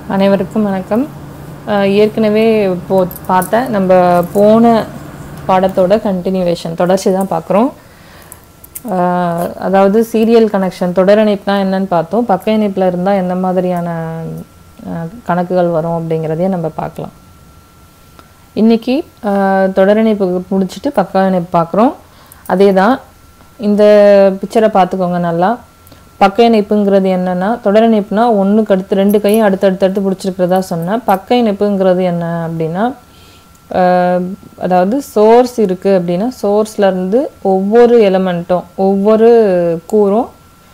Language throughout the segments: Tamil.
அனைவருக்கும் வணக்கம் அஹ் ஏற்கனவே போ பார்த்த நம்ம போன பாடத்தோட கண்டினியூவேஷன் தொடர்ச்சி தான் பார்க்குறோம் அதாவது சீரியல் கனெக்ஷன் தொடர் இணைப்புனா என்னன்னு பார்த்தோம் பக்க இணைப்பில் இருந்தால் எந்த மாதிரியான அஹ், கணக்குகள் வரும் அப்படிங்கிறதையும் நம்ம பார்க்கலாம் இன்னைக்கு அஹ், தொடர் இணைப்பு முடிச்சுட்டு பக்க இணைப்பு பார்க்குறோம் அதே தான் இந்த பிக்சரை பார்த்துக்கோங்க நல்லா பக்க இணைப்புங்கிறது என்னன்னா தொடர் இணைப்புனா ஒன்றுக்கு அடுத்து ரெண்டு கையும் அடுத்தடுத்தடுத்து பிடிச்சிருக்கிறதா சொன்னேன் பக்க இணைப்புங்கிறது என்ன அப்படின்னா அஹ், அதாவது சோர்ஸ் இருக்குது அப்படின்னா sourceல இருந்து ஒவ்வொரு எலமெண்ட்டும் ஒவ்வொரு கூறும்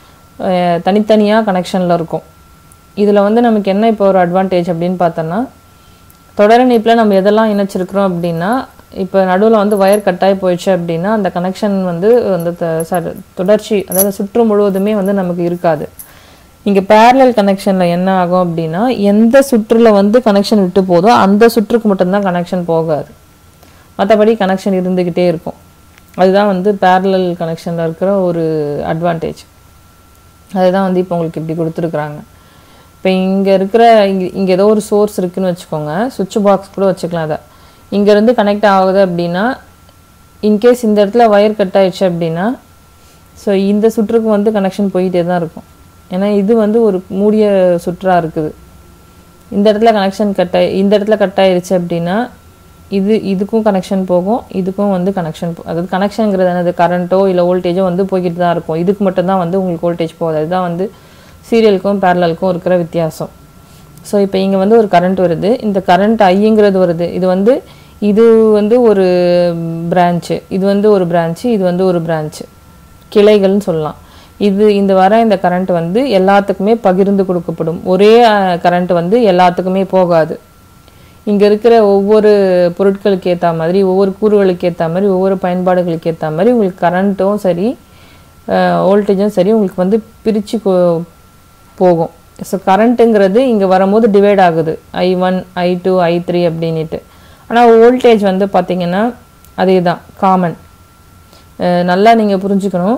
தனித்தனியாக கனெக்ஷனில் இருக்கும் இதில் வந்து நமக்கு என்ன இப்போ ஒரு அட்வான்டேஜ் அப்படின்னு பார்த்தோன்னா தொடர் இணைப்பில் நம்ம எதெல்லாம் இணைச்சிருக்கிறோம் அப்படின்னா இப்போ நடுவில் வந்து ஒயர் கட்டாகி போயிடுச்சு அப்படின்னா அந்த கனெக்ஷன் வந்து அந்த த- ச- தொடர்ச்சி அதாவது சுற்று முழுவதுமே வந்து நமக்கு இருக்காது இங்கே parallel கனெக்ஷனில் என்ன ஆகும் அப்படின்னா எந்த சுற்றுல வந்து கனெக்ஷன் விட்டு போதோ அந்த சுற்றுக்கு மட்டும்தான் கனெக்ஷன் போகாது மற்றபடி கனெக்ஷன் இருந்துக்கிட்டே இருக்கும் அதுதான் வந்து parallel கனெக்ஷனில் இருக்கிற ஒரு அட்வான்டேஜ் அதுதான் வந்து இப்போ உங்களுக்கு இப்படி கொடுத்துருக்குறாங்க இப்போ இங்கே இருக்கிற இங்கே இங்கே ஏதோ ஒரு சோர்ஸ் இருக்குன்னு வச்சுக்கோங்க சுவிட்ச் பாக்ஸ் கூட வச்சுக்கலாம் அதை இங்கேருந்து கனெக்ட் ஆகுது அப்படின்னா இன்கேஸ் இந்த இடத்துல ஒயர் கட் ஆயிடுச்சு அப்படின்னா ஸோ இந்த சுற்றுக்கு வந்து கனெக்ஷன் போயிட்டே தான் இருக்கும் ஏன்னா இது வந்து ஒரு மூடிய சுற்றா இருக்குது இந்த இடத்துல கனெக்ஷன் கட் ஆயி இந்த இடத்துல கட் ஆயிருச்சு அப்படின்னா இது இதுக்கும் கனெக்ஷன் போகும் இதுக்கும் வந்து கனெக்ஷன் அதாவது கனெக்ஷனுங்கிறது என்னது கரண்ட்டோ இல்லை வோல்டேஜோ வந்து போய்கிட்டு தான் இருக்கும் இதுக்கு மட்டும்தான் வந்து உங்களுக்கு வோல்டேஜ் போகுது அதுதான் வந்து சீரியலுக்கும் பேரலலுக்கும் இருக்கிற வித்தியாசம் ஸோ இப்போ இங்கே வந்து ஒரு கரண்ட் வருது இந்த கரண்ட் ஐங்கிறது வருது இது வந்து இது வந்து ஒரு பிரான்ச்சு இது வந்து ஒரு பிரான்ச்சு இது வந்து ஒரு பிரான்ச்சு கிளைகள்னு சொல்லலாம் இது இந்த வர இந்த கரண்ட் வந்து எல்லாத்துக்குமே பகிர்ந்து கொடுக்கப்படும் ஒரே கரண்ட் வந்து எல்லாத்துக்குமே போகாது இங்கே இருக்கிற ஒவ்வொரு பொருட்களுக்கு ஏற்ற மாதிரி ஒவ்வொரு கூறுகளுக்கு ஏற்ற மாதிரி ஒவ்வொரு பயன்பாடுகளுக்கு ஏற்ற மாதிரி உங்களுக்கு கரண்ட்டும் சரி வோல்டேஜும் சரி உங்களுக்கு வந்து பிரித்து போகும் ஸோ கரண்ட்டுங்கிறது இங்கே வரும்போது டிவைட் ஆகுது I one I two I three அப்படின்ட்டு ஆனால் வோல்டேஜ் வந்து பார்த்தீங்கன்னா அதே தான் காமன் நல்லா நீங்கள் புரிஞ்சுக்கணும்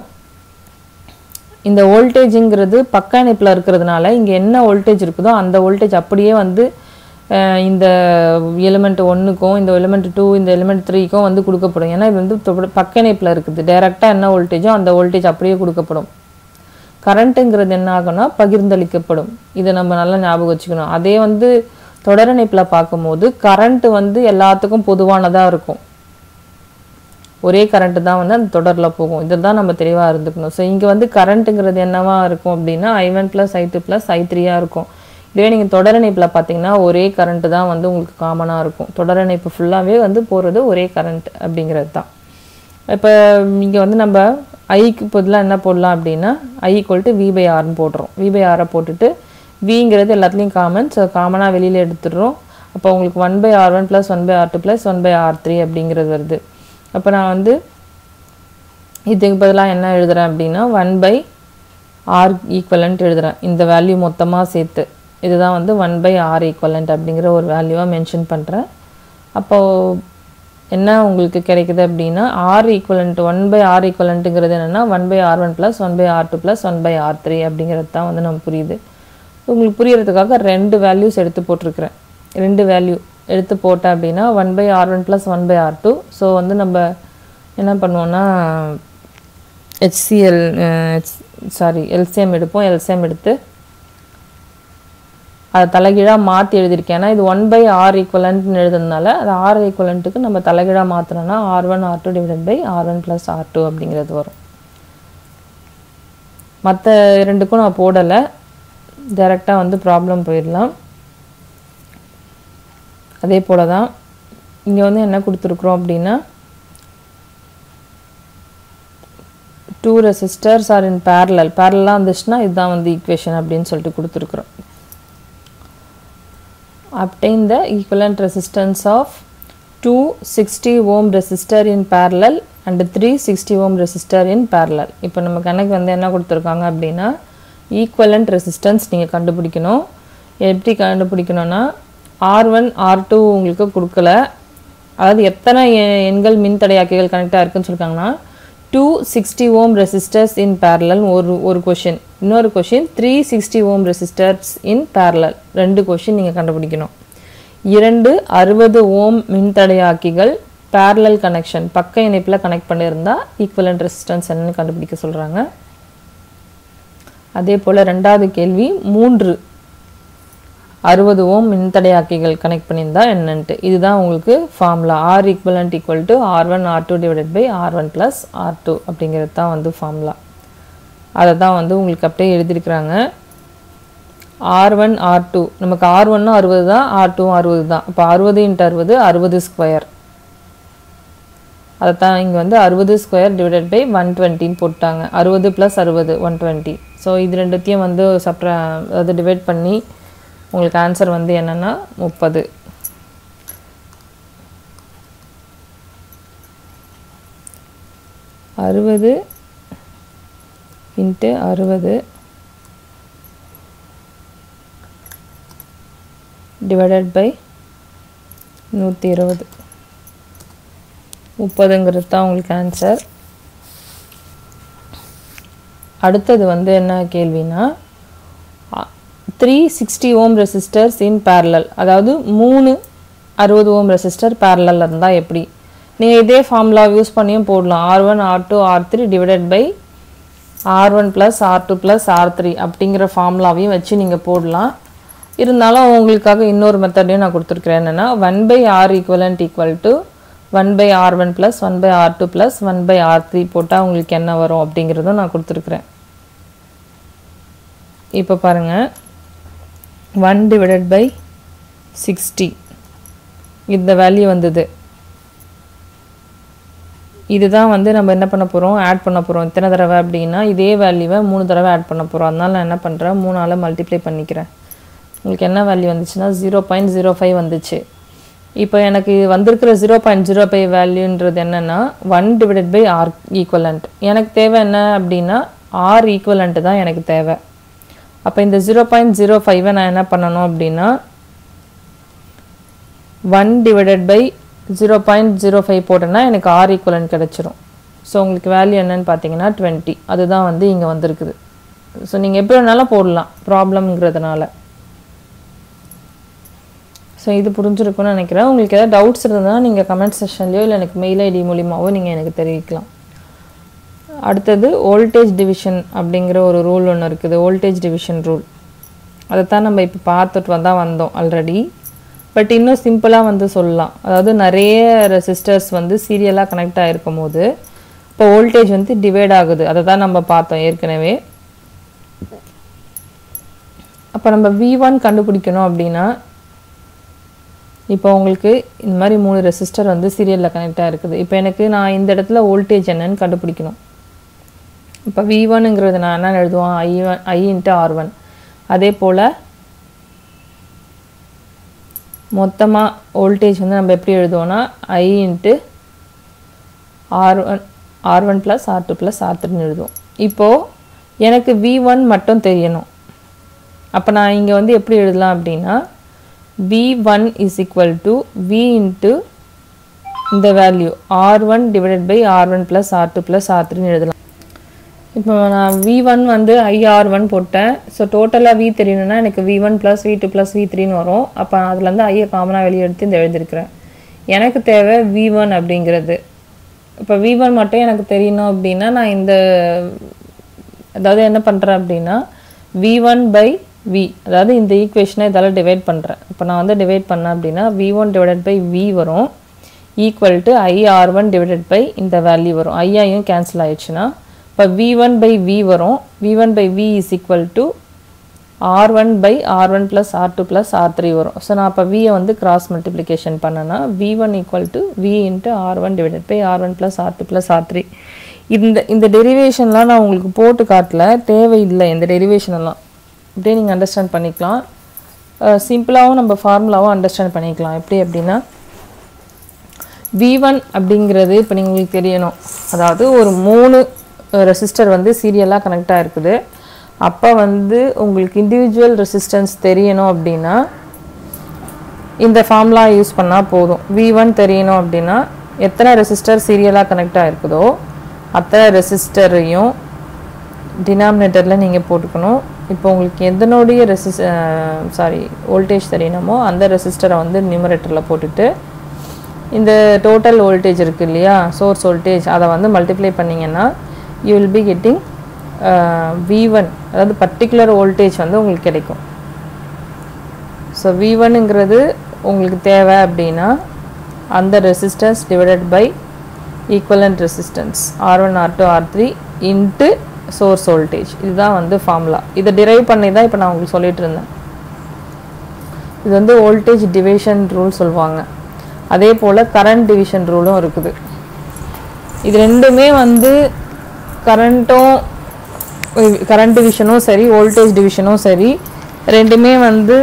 இந்த வோல்டேஜுங்கிறது பக்க இணைப்பில் இருக்கிறதுனால இங்கே என்ன வோல்டேஜ் இருக்குதோ அந்த வோல்டேஜ் அப்படியே வந்து அஹ், இந்த எலிமெண்ட் ஒன்றுக்கும் இந்த எலிமெண்ட் டூ இந்த எலிமெண்ட் த்ரீக்கும் வந்து கொடுக்கப்படும் ஏன்னா இது வந்து தொட- பக்க இணைப்பில் இருக்குது டைரெக்டாக என்ன வோல்டேஜோ அந்த வோல்டேஜ் அப்படியே கொடுக்கப்படும் கரண்ட்டுங்கிறது என்ன ஆகும்னா பகிர்ந்தளிக்கப்படும் இதை நம்ம நல்லா ஞாபகம் வச்சுக்கணும் அதே வந்து தொடர் இணைப்பில் பார்க்கும்போது கரண்ட் வந்து எல்லாத்துக்கும் பொதுவானதாக இருக்கும் ஒரே கரண்ட் தான் வந்து அந்த தொடரில் போகும் இதை தான் நம்ம தெளிவாக இருந்துக்கணும் ஸோ இங்கே வந்து கரண்ட்டுங்கிறது என்னவா இருக்கும் அப்படின்னா I one plus I two plus I த்ரீயாக இருக்கும் இதுவே நீங்கள் தொடர் இணைப்பில் பார்த்தீங்கன்னா ஒரே கரண்ட் தான் வந்து உங்களுக்கு காமனாக இருக்கும் தொடர் இணைப்பு ஃபுல்லாகவே வந்து போகிறது ஒரே கரண்ட் அப்படிங்கிறது தான் இப்போ இங்கே வந்து நம்ம ஐக்கு பதிலாக என்ன போடலாம் அப்படின்னா I equal to V by ஆர்னு போடுறோம் வி பை ஆரை போட்டுட்டு விங்கிறது எல்லாத்துலேயும் காமன் ஸோ காமனாக வெளியில் எடுத்துடுறோம் அப்போ உங்களுக்கு one by R one plus one by R two plus one by R three அப்படிங்கிறது வருது அப்போ நான் வந்து இதுக்கு பதிலாக என்ன எழுதுறேன் அப்படின்னா ஒன் பை ஆர் ஈக்குவலண்ட் எழுதுறேன் இந்த வேல்யூ மொத்தமாக சேர்த்து இதுதான் வந்து ஒன் பை ஆர் ஈக்குவலண்ட் அப்படிங்கிற ஒரு வேல்யூவாக மென்ஷன் பண்ணுறேன் அப்போது என்ன உங்களுக்கு கிடைக்குது அப்படின்னா R equivalent one by R ஈக்குவலண்ட்டுங்கிறது என்னென்னா one by R one plus one by R two plus one by R three அப்படிங்கிறது தான் வந்து நமக்கு புரியுது உங்களுக்கு புரியறதுக்காக ரெண்டு வேல்யூஸ் எடுத்து போட்டிருக்கிறேன் ரெண்டு வேல்யூ எடுத்து போட்டேன் அப்படின்னா one by R one plus one by R two so வந்து நம்ம என்ன பண்ணுவோம்னா ஹெச்சிஎல் சாரி எல்சிஎம் எடுப்போம் எல்சிஎம் எடுத்து அதை தலைகீழாக மாற்றி எழுதியிருக்கேன் ஏன்னா இது ஒன் பை ஆர் ஈக்குவலண்ட்னு எழுதுனால அது ஆர் ஈக்குவலண்ட்டுக்கு நம்ம தலைகீழாக மாற்றினோன்னா R one R two divided by R one plus R two அப்படிங்கிறது வரும் மற்ற ரெண்டுக்கும் நான் போடலை டைரெக்டாக வந்து ப்ராப்ளம் போயிடலாம் அதே போல தான் இங்கே வந்து என்ன கொடுத்துருக்குறோம் அப்படின்னா two resistors are in parallel பேரலாக இருந்துச்சுன்னா இதுதான் வந்து ஈக்குவேஷன் அப்படின்னு சொல்லிட்டு கொடுத்துருக்குறோம் obtain the equivalent resistance of two 60 ohm resistor in parallel and three 60 ohm resistor in parallel இப்போ நம்ம கணக்கு வந்து என்ன கொடுத்துருக்காங்க அப்படின்னா ஈக்குவலண்ட் ரெசிஸ்டன்ஸ் நீங்கள் கண்டுபிடிக்கணும் எப்படி கண்டுபிடிக்கணும்னா ஆர் ஒன் ஆர் டூ உங்களுக்கு கொடுக்கல அதாவது எத்தனை எ- எண்கள் மின்தடையாக்கிகள் கனெக்டாக இருக்குன்னு சொல்லிருக்காங்கன்னா two sixty ohm resistors in parallel ஒரு ஒரு கொஷின் இன்னொரு question three sixty ohm resistors in parallel ரெண்டு கொஷின் நீங்கள் கண்டுபிடிக்கணும் இரண்டு அறுபது ஓம் மின்தடையாக்கிகள் பேரலல் கனெக்ஷன் பக்க இணைப்பில் கனெக்ட் பண்ணியிருந்தா ஈக்குவலண்ட் ரெசிஸ்டன்ஸ் என்னன்னு கண்டுபிடிக்க சொல்கிறாங்க அதே போல் ரெண்டாவது கேள்வி மூன்று அறுபது ஓம் மின்தடையாக்கிகள் கனெக்ட் பண்ணியிருந்தா என்னன்ட்டு இதுதான் உங்களுக்கு formula R equivalent equal to R one R two divided by R one plus R two அப்படிங்கிறது தான் வந்து ஃபார்முலா அதை தான் வந்து உங்களுக்கு அப்படியே எழுதியிருக்கிறாங்க ஆர் ஒன் ஆர் டூ நமக்கு ஆர் ஒன்னும் அறுபது தான் ஆர் டூவும் அறுபது தான் இப்போ அறுபது இன்ட்டு அறுபது அறுபது ஸ்கொயர் அதை தான் இங்கே வந்து அறுபது ஸ்கொயர் டிவைடட் பை ஒன் டுவெண்ட்டின்னு போட்டாங்க அறுபது ப்ளஸ் அறுபது ஒன் டுவெண்ட்டி ஸோ இது ரெண்டுத்தையும் வந்து சப்ரா அதாவது டிவைட் பண்ணி உங்களுக்கு ஆன்சர் வந்து என்னென்னா முப்பது அறுபது இன்ட்டு அறுபது டிவைடட் பை நூற்றி இருபது முப்பதுங்கிறது தான் உங்களுக்கு ஆன்சர் அடுத்தது வந்து என்ன கேள்வினா three sixty ohm resistors in parallel அதாவது மூணு அறுபது ஓம் ரெசிஸ்டர் பேரலில் இருந்தால் எப்படி நீங்கள் இதே ஃபார்முலா யூஸ் பண்ணியும் போடலாம் R one R two R three divided by R one plus R two plus R three அப்படிங்கிற ஃபார்முலாவையும் வச்சு நீங்கள் போடலாம் இருந்தாலும் உங்களுக்காக இன்னொரு மெத்தடையும் நான் கொடுத்துருக்குறேன் என்னென்னா one by R equivalent equal to one by R one plus one by R two plus one by R three போட்டால் உங்களுக்கு என்ன வரும் அப்படிங்கிறதும் நான் கொடுத்துருக்குறேன் இப்போ பாருங்கள் ஒன் டிவைடட் பை சிக்ஸ்டி இந்த வேல்யூ வந்தது இதுதான் வந்து நம்ம என்ன பண்ண போகிறோம் ஆட் பண்ண போகிறோம் இத்தனை தடவை அப்படின்னா இதே வேல்யூவை மூணு தடவை ஆட் பண்ண போகிறோம் அதனால நான் என்ன பண்ணுறேன் மூணால் மல்டிப்ளை பண்ணிக்கிறேன் உங்களுக்கு என்ன வேல்யூ வந்துச்சுன்னா ஜீரோ பாயிண்ட் ஜீரோ ஃபைவ் வந்துச்சு இப்போ எனக்கு வந்திருக்கிற ஜீரோ பாயிண்ட் ஜீரோ ஃபைவ் வேல்யூன்றது என்னென்னா one divided by R equivalent எனக்கு தேவை என்ன அப்படின்னா ஆர் ஈக்குவலண்ட்டு தான் எனக்கு தேவை அப்போ இந்த ஜீரோ பாயிண்ட் ஜீரோ ஃபைவை நான் என்ன பண்ணணும் அப்படின்னா one divided by zero point zero five போட்டேன்னா எனக்கு ஆர் ஈக்குவலண்ட் கிடச்சிரும் ஸோ உங்களுக்கு வேல்யூ என்னன்னு பார்த்தீங்கன்னா டுவெண்ட்டி அதுதான் வந்து இங்கே வந்திருக்குது ஸோ நீங்கள் எப்படி வேணாலும் போடலாம் ப்ராப்ளம்ங்கிறதுனால ஸோ இது புரிஞ்சிருக்கும்னு நினைக்கிறேன் உங்களுக்கு ஏதாவது டவுட்ஸ் இருந்ததுன்னா நீங்கள் கமெண்ட் செஷன்லையோ இல்லை எனக்கு மெயில் ஐடி மூலியமாவோ நீங்கள் எனக்கு தெரிவிக்கலாம் அடுத்தது வோல்டேஜ் டிவிஷன் அப்படிங்கிற ஒரு ரூல் ஒன்று இருக்குது வோல்டேஜ் டிவிஷன் ரூல் அதைத்தான் நம்ம இப்போ பார்த்துட்டு வந்தால் வந்தோம் ஆல்ரெடி பட் இன்னும் சிம்பிளாக வந்து சொல்லலாம் அதாவது நிறைய ரெசிஸ்டர்ஸ் வந்து சீரியலாக கனெக்ட் ஆகிருக்கும் போது இப்போ வோல்டேஜ் வந்து டிவைட் ஆகுது அதை தான் நம்ம பார்த்தோம் ஏற்கனவே அப்போ நம்ம வி ஒன் கண்டுபிடிக்கணும் அப்படின்னா இப்போ உங்களுக்கு இந்த மாதிரி மூணு ரெசிஸ்டர் வந்து சீரியலில் கனெக்டாக இருக்குது இப்போ எனக்கு நான் இந்த இடத்துல வோல்டேஜ் என்னன்னு கண்டுபிடிக்கணும் இப்போ வி ஒன்னுங்கிறது நான் என்ன எழுதுவோம் I one I into R one அதே போல் மொத்தமாக வோல்டேஜ் வந்து நம்ம எப்படி எழுதுவோம்னா I into R one R one plus R two plus R த்ரீன்னு எழுதுவோம் இப்போது எனக்கு வி ஒன் மட்டும் தெரியணும் அப்போ நான் இங்கே வந்து எப்படி எழுதலாம் அப்படின்னா V one is equal to V into இந்த value R one divided by R one plus R two plus R த்ரீன்னு எழுதலாம் இப்போ நான் வி ஒன் வந்து ஐஆர் ஒன் போட்டேன் ஸோ டோட்டலாக வி தெரியணும்னா எனக்கு V one plus V two plus V த்ரீன்னு வரும் அப்போ அதுலேருந்து ஐயை காமனாக வெளியே எடுத்து இந்த எழுதியிருக்கிறேன் எனக்கு தேவை வி ஒன் அப்படிங்கிறது இப்போ வி ஒன் மட்டும் எனக்கு தெரியணும் அப்படின்னா நான் இந்த அதாவது என்ன பண்ணுறேன் அப்படின்னா வி ஒன் பை வி அதாவது இந்த ஈக்குவேஷனை இதால் டிவைட் பண்ணுறேன் இப்போ நான் வந்து டிவைட் பண்ணேன் அப்படின்னா V one divided by V வரும் equal to I R one divided by இந்த வேல்யூ வரும் ஐயாயும் கேன்சல் ஆயிடுச்சுன்னா இப்போ வி ஒன் பை வி வரும் V one by V is equal to R one by R one plus R two plus R three வரும் ஸோ நான் இப்போ வியை வந்து கிராஸ் மல்டிப்ளிகேஷன் பண்ணேன்னா V one equal to V into R one divided by R one plus R two plus R three இந்த இந்த டெரிவேஷன்லாம் நான் உங்களுக்கு போட்டு காட்டல தேவையில்லை இந்த டெரிவேஷன் எல்லாம் அப்படியே நீங்கள் அண்டர்ஸ்டாண்ட் பண்ணிக்கலாம் சிம்பிளாகவும் நம்ம ஃபார்முலாவும் அண்டர்ஸ்டாண்ட் பண்ணிக்கலாம் எப்படி அப்படின்னா வி ஒன் அப்படிங்கிறது இப்போ நீங்கள் உங்களுக்கு தெரியணும் அதாவது ஒரு மூணு ரெசிஸ்டர் வந்து சீரியலாக கனெக்டாக இருக்குது அப்போ வந்து உங்களுக்கு இண்டிவிஜுவல் ரெசிஸ்டன்ஸ் தெரியணும் அப்படின்னா இந்த ஃபார்முலா யூஸ் பண்ணால் போதும் வி ஒன் தெரியணும் அப்படின்னா எத்தனை ரெசிஸ்டர் சீரியலாக கனெக்டாக இருக்குதோ அத்தனை ரெசிஸ்டரையும் டினாமினேட்டரில் நீங்கள் போட்டுக்கணும் இப்போ உங்களுக்கு எதனுடைய ரெசிஸ் சாரி வோல்டேஜ் தெரியணுமோ அந்த ரெசிஸ்டரை வந்து நியூமரேட்டரில் போட்டுட்டு இந்த டோட்டல் வோல்டேஜ் இருக்குது இல்லையா சோர்ஸ் வோல்டேஜ் அதை வந்து மல்டிப்ளை பண்ணிங்கன்னா you will be getting V one அதாவது பர்டிகுலர் வோல்டேஜ் வந்து உங்களுக்கு கிடைக்கும் ஸோ வி ஒன்னுங்கிறது உங்களுக்கு தேவை அப்படின்னா அந்த resistance divided by equivalent resistance R one R two R three into source voltage இதுதான் வந்து ஃபார்முலா இதை டிரைவ் பண்ணி தான் இப்போ நான் உங்களுக்கு சொல்லிட்டு இருந்தேன் இது வந்து வோல்டேஜ் டிவிஷன் ரூல் சொல்லுவாங்க அதே போல் கரண்ட் டிவிஷன் ரூலும் இருக்குது இது ரெண்டுமே வந்து கரண்ட்டும் கரண்ட் டிவிஷனும் சரி வோல்டேஜ் டிவிஷனும் சரி ரெண்டுமே வந்து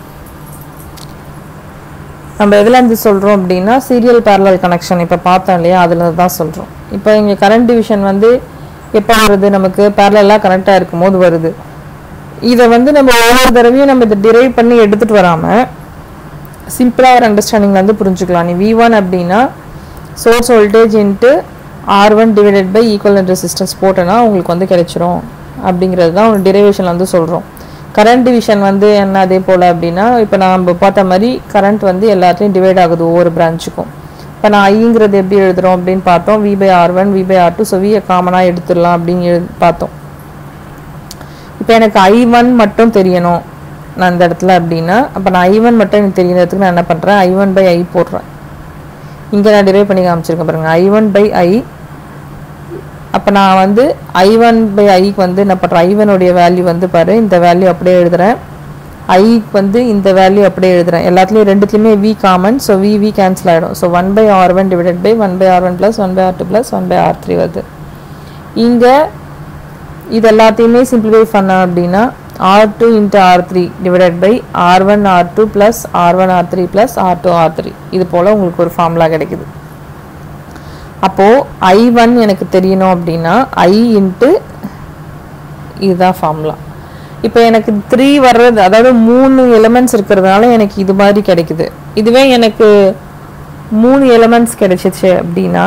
நம்ம எதில் இருந்து சொல்கிறோம் அப்படின்னா சீரியல் parallel கனெக்ஷன் இப்போ பார்த்தோம் இல்லையா அதில் தான் சொல்கிறோம் இப்போ இங்கே கரண்ட் டிவிஷன் வந்து எப்போ வருது நமக்கு பேரலாக கனெக்டாக இருக்கும்போது வருது இதை வந்து நம்ம ஒவ்வொரு தடவையும் நம்ம இதை டிரைவ் பண்ணி எடுத்துகிட்டு வராமல் சிம்பிளாக ஒரு அண்டர்ஸ்டாண்டிங்கில் வந்து புரிஞ்சுக்கலாம் நீ வி ஒன் அப்படின்னா source voltage into R one divided by equal resistance போட்டோன்னா உங்களுக்கு வந்து கிடைச்சிரும் அப்படிங்கிறது தான் ஒரு டிரைவேஷன் வந்து சொல்கிறோம் கரண்ட் டிவிஷன் வந்து என்ன அதே போல் அப்படின்னா இப்போ நம்ம பார்த்த மாதிரி கரண்ட் வந்து எல்லாத்துலேயும் டிவைட் ஆகுது ஒவ்வொரு பிரான்ச்சுக்கும் இப்போ நான் ஐங்கிறது எப்படி எழுதுறோம் அப்படின்னு பார்த்தோம் V by R one V by R two so வியை காமனாக எடுத்துடலாம் அப்படின்னு எழு பார்த்தோம் இப்போ எனக்கு ஐ ஒன் மட்டும் தெரியணும் நான் இந்த இடத்துல அப்படின்னா அப்போ நான் ஐ ஒன் மட்டும் எனக்கு தெரியறதுக்கு நான் என்ன பண்ணுறேன் ஐ ஒன் பை ஐ போடுறேன் இங்கே நான் டிரைவ் பண்ணி காமிச்சிருக்கேன் பாருங்கள் ஐ ஒன் பை ஐ அப்போ நான் வந்து ஐ ஒன் பை ஐக்கு வந்து என்ன பண்ணுறேன் ஐ ஒனுடைய வேல்யூ வந்து பாரு இந்த வேல்யூ அப்படியே எழுதுறேன் ஐக்கு வந்து இந்த வேல்யூ அப்படியே எழுதுறேன் எல்லாத்துலேயும் ரெண்டுத்துலேயுமே V common so V V cancel ஆகிடும் so one by R one divided by one by R one plus one by R two plus one by R three வருது இங்கே இது எல்லாத்தையுமே சிம்பிளிஃபை பண்ணோம் அப்படின்னா R two into R three divided by R one R two plus R one R three plus R two R three இது போல் உங்களுக்கு ஒரு ஃபார்முலா கிடைக்குது அப்போது ஐ ஒன் எனக்கு தெரியணும் அப்படின்னா ஐ இன்ட்டு இதுதான் ஃபார்முலா இப்போ எனக்கு த்ரீ வர்றது அதாவது மூணு எலிமெண்ட்ஸ் இருக்கிறதுனால எனக்கு இது மாதிரி கிடைக்குது இதுவே எனக்கு மூணு எலிமெண்ட்ஸ் கிடைச்சிச்சு அப்படின்னா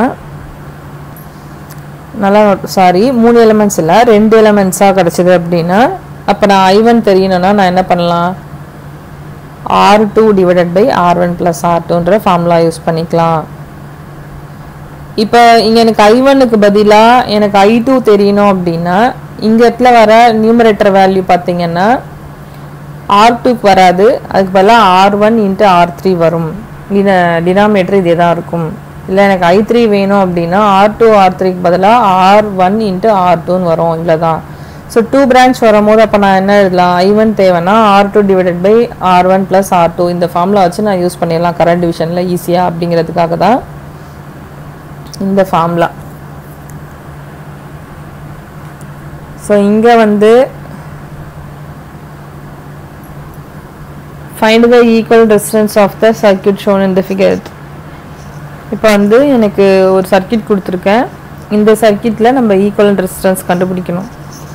நல்லா சாரி மூணு எலிமெண்ட்ஸ் இல்லை ரெண்டு எலிமெண்ட்ஸாக கிடச்சிது அப்படின்னா அப்போ நான் ஐ ஒன் தெரியணும்னா நான் என்ன பண்ணலாம் R two divided by R one plus R டூன்ற ஃபார்முலா யூஸ் பண்ணிக்கலாம் இப்போ இங்கே எனக்கு ஐ ஒன்னுக்கு பதிலாக எனக்கு ஐ டூ தெரியணும் அப்படின்னா இங்க இடத்துல வர நியூமரேட்டர் வேல்யூ பார்த்தீங்கன்னா ஆர் டூக்கு வராது அதுக்கு பதிலாக R one into R three வரும் டினாமினேட்டர் இதே தான் இருக்கும் இல்லை எனக்கு ஐ த்ரீ வேணும் அப்படின்னா ஆர் டூ ஆர் த்ரீக்கு பதிலாக ஆர் ஒன் இன்ட்டு ஆர் டூன்னு வரும் இதில் தான் ஸோ டூ பிரான்ச் வரும்போது அப்போ நான் என்ன எழுதலாம் ஐ ஒன் தேவைன்னா R two divided by R one plus R two இந்த ஃபார்முலா வச்சு நான் யூஸ் பண்ணிடலாம் கரண்ட் டிவிஷனில் ஈஸியாக அப்படிங்கிறதுக்காக தான் இந்த ஃபார்முலா ஸோ இங்கே வந்து find the equal resistance of the circuit shown in the figure இப்போ வந்து எனக்கு ஒரு சர்க்யூட் கொடுத்துருக்கேன் இந்த சர்க்யூட்டில் நம்ம ஈக்குவல் ரெசிஸ்டன்ஸ் கண்டுபிடிக்கணும்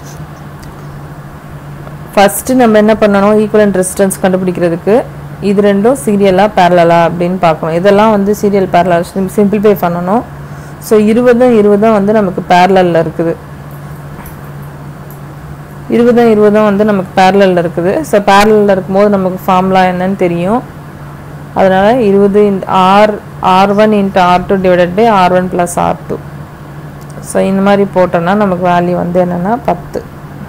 ஃபஸ்ட்டு நம்ம என்ன பண்ணணும் ஈக்குவல் ரெசிஸ்டன்ஸ் கண்டுபிடிக்கிறதுக்கு இது ரெண்டும் சீரியலாக பேரலா அப்படின்னு பார்க்கணும் இதெல்லாம் வந்து சீரியல் பேரலா சிம்பிளிஃபை பண்ணணும் ஸோ இருபதும் இருபதும் வந்து நமக்கு பேரலில் இருக்குது இருபதும் இருபதும் வந்து நமக்கு பேரலில் இருக்குது ஸோ பேரலில் இருக்கும்போது நமக்கு ஃபார்முலா என்னன்னு தெரியும் அதனால் இருபது into R R one into R two divided by R one plus R two so இந்த மாதிரி போட்டோன்னா நமக்கு வேல்யூ வந்து என்னென்னா பத்து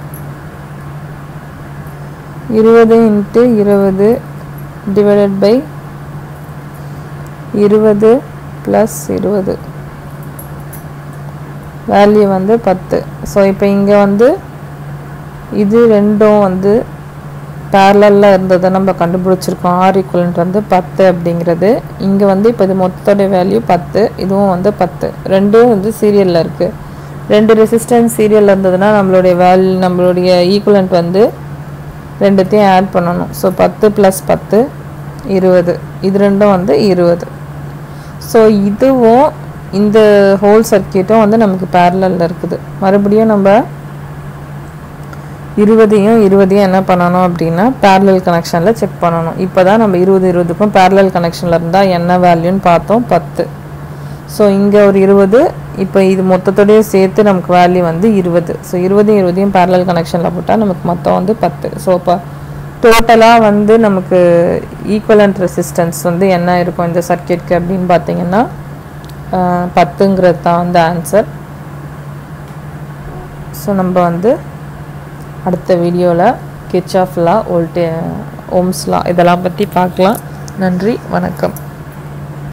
இருபது இன்ட்டு இருபது டிவைடட் பை இருபது ப்ளஸ் இருபது வேல்யூ வந்து பத்து ஸோ இப்போ இங்கே வந்து இது ரெண்டும் வந்து பேரலில் இருந்ததை நம்ம கண்டுபிடிச்சிருக்கோம் ஆர் ஈக்குவலண்ட் வந்து பத்து அப்படிங்கிறது இங்கே வந்து இப்போ இது மொத்தத்தோட வேல்யூ பத்து இதுவும் வந்து பத்து ரெண்டும் வந்து சீரியலில் இருக்குது ரெண்டு ரெசிஸ்டன்ஸ் சீரியலில் இருந்ததுன்னா நம்மளுடைய வேல்யூ நம்மளுடைய ஈக்குவலண்ட் வந்து ரெண்டுத்தையும் ஆட் பண்ணணும் ஸோ பத்து ப்ளஸ் பத்து இருபது இது ரெண்டும் வந்து இருபது ஸோ இதுவும் இந்த ஹோல் சர்க்கியூட்டும் வந்து நமக்கு பேரலில் இருக்குது மறுபடியும் நம்ம இருபதையும் இருபதையும் என்ன பண்ணணும் அப்படின்னா பேரலல் கனெக்ஷனில் செக் பண்ணணும் இப்போ தான் நம்ம இருபது இருபதுக்கும் பேரலல் கனெக்ஷனில் இருந்தால் என்ன வேல்யூன்னு பார்த்தோம் பத்து ஸோ இங்கே ஒரு இருபது இப்போ இது மொத்தத்தோடய சேர்த்து நமக்கு வேல்யூ வந்து இருபது ஸோ இருபதையும் இருபதையும் பேரலல் கனெக்ஷனில் போட்டால் நமக்கு மொத்தம் வந்து பத்து ஸோ இப்போ டோட்டலாக வந்து நமக்கு ஈக்குவலண்ட் ரெசிஸ்டன்ஸ் வந்து என்ன இருக்கும் இந்த சர்க்கியூட்க்கு அப்படின்னு பார்த்தீங்கன்னா ஆஹ், பத்துங்கிறது தான் வந்து ஆன்சர் ஸோ நம்ம வந்து அடுத்த வீடியோவில் கிச்சாஃப்லா வோல்டே ஓம்ஸ்லா இதெல்லாம் பற்றி பார்க்கலாம் நன்றி வணக்கம்